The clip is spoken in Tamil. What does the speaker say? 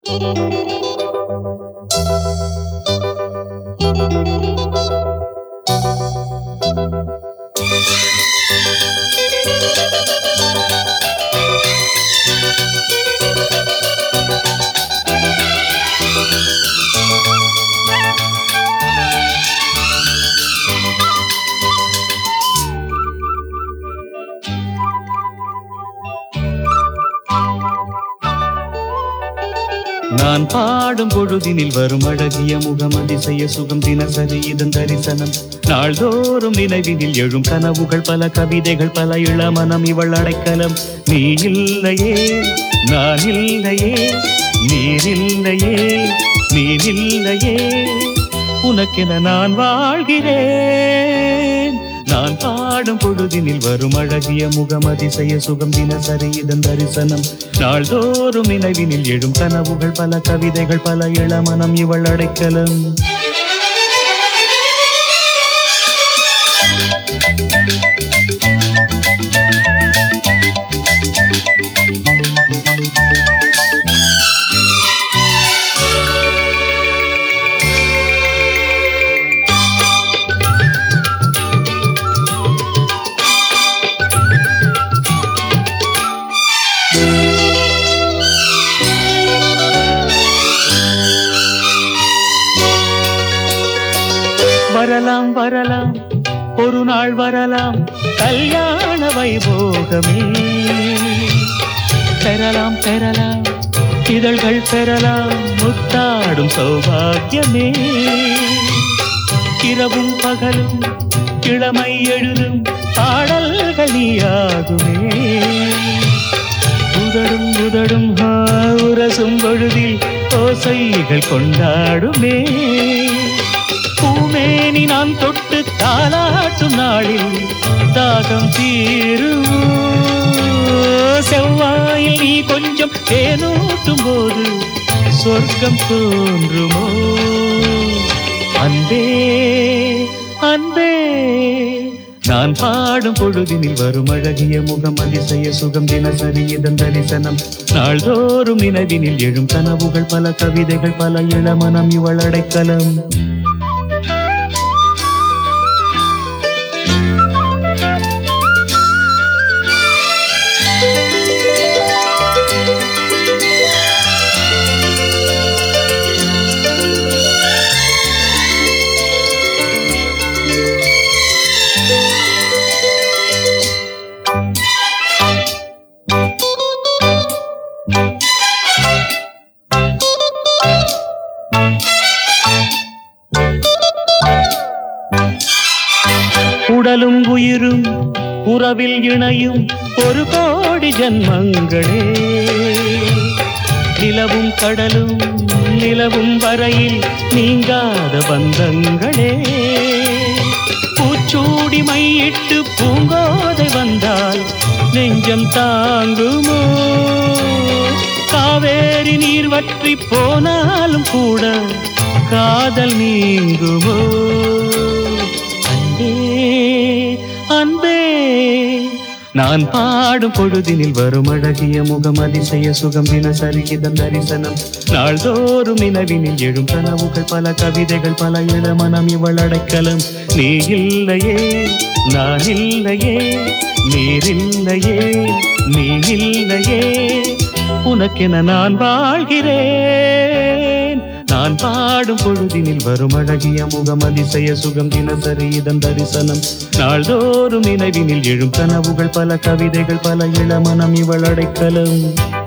நான் பாடும் பொழுதினில் வரும் அழகிய முகம் அதிசய சுகம் தினசரி இதன் தரிசனம் நாள்தோறும் நினைவினில் எழும் கனவுகள் பல கவிதைகள் பல இளமனம் இவள் அடைக்கலம் நீ இல்லையே நான் இல்லையே நீர் இல்லையே நீர் இல்லையே உனக்கென நான் வாழ்கிறேன் நான் பாடும் பொழுதினில் வரும் அழகிய முகம் அதிசய சுகம் தினசரி இதன் தரிசனம் நாள்தோறும் நினைவினில் எழும் கனவுகள் பல கவிதைகள் பல இளமனம் இவள் அடைக்கலம் வரலாம் வரலாம் ஒரு நாள் வரலாம் கல்யாண வைபோகமே பெறலாம் பெறலாம் இதழ்கள் பெறலாம் முத்தாடும் சௌபாகியமே இரவும் பகலும் கிழமை எழுதும் பாடல்கள் நீயாகுமே உதடும் உதடும் ஆ, உரசும் பொழுதில் ஓசைகள் கொண்டாடுமே பூமேனி நான் தொட்டு தாளாட்டும் நாளில் தாகம் தீருமோ செவ்வாயில் நீ கொஞ்சம் தேனூட்டும் போது சொர்க்கம் தோன்றுமோ அன்பே அன்பே நான் பாடும் பொழுதினில் வரும் அழகிய முகம் அதிசய சுகம் தினசரி இதன் தரிசனம் நாள்தோறும் நினைவினில் எழும் கனவுகள் பல கவிதைகள் பல இளமனம் இவள் அடைக்கலம் உடலும் உயிரும் உறவில் இணையும் ஒரு கோடி ஜன்மங்களே நிலவும் கடலும் நிலவும் வரையில் நீங்காத பந்தங்களே பூச்சூடி மையிட்டு பூங்கோதை வந்தால் நெஞ்சம் தாங்குமோ காவேரி நீர் வற்றி போனாலும் கூட காதல் நீங்குமோ அன்பே அன்பே நான் பாடும் பொழுதினில் வரும் அழகிய முகம் அதிசய சுகம் தினசரி இதன் தரிசனம் நாள்தோறும் நினைவினில் எழும் கனவுகள் பல கவிதைகள் பல இளமனம் இவள் அடைக்கலம் நீ இல்லையே நான் இல்லையே நீர் இல்லையே நீ இல்லையே உனக்கென நான் வாழ்கிறேன் நான் பாடும் பொழுதினில் வரும் அழகிய முகம் அதிசய சுகம் தினசரி இதன் தரிசனம் நாள்தோறும் நினைவினில் எழும் கனவுகள் பல கவிதைகள் பல இளமனம் இவள் அடைக்கலம்